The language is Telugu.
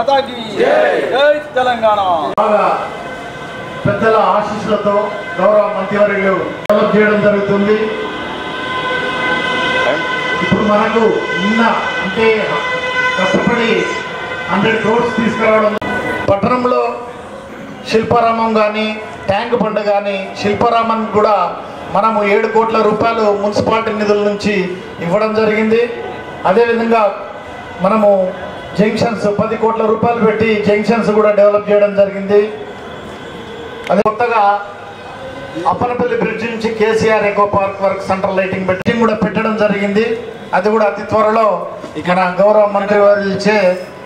మాతాకి జై తెలంగాణ బాగా పెద్దల ఆశీస్సులతో గౌరవ మంత్రివర్యులు డెవలప్ చేయడం జరుగుతుంది ఇప్పుడు మనకు నిన్న అంటే కష్టపడి హండ్రెడ్ క్రోడ్స్ తీసుకురావడం పట్టణంలో శిల్పారామం కానీ ట్యాంక్ బండ్ కానీ శిల్పారామం కూడా మనము ఏడు కోట్ల రూపాయలు మున్సిపాలిటీ నిధుల నుంచి ఇవ్వడం జరిగింది అదేవిధంగా మనము జంక్షన్స్ పది కోట్ల రూపాయలు పెట్టి జంక్షన్స్ కూడా డెవలప్ చేయడం జరిగింది అదే కొత్తగా అప్పనపల్లి బ్రిడ్జ్ నుంచి కేసీఆర్ ఎకో పార్క్ వరకు సెంట్రల్ లైటింగ్ పెట్టి కూడా పెట్టడం జరిగింది అది కూడా అతి త్వరలో ఇక్కడ గౌరవ మంత్రి వారు ఇచ్చే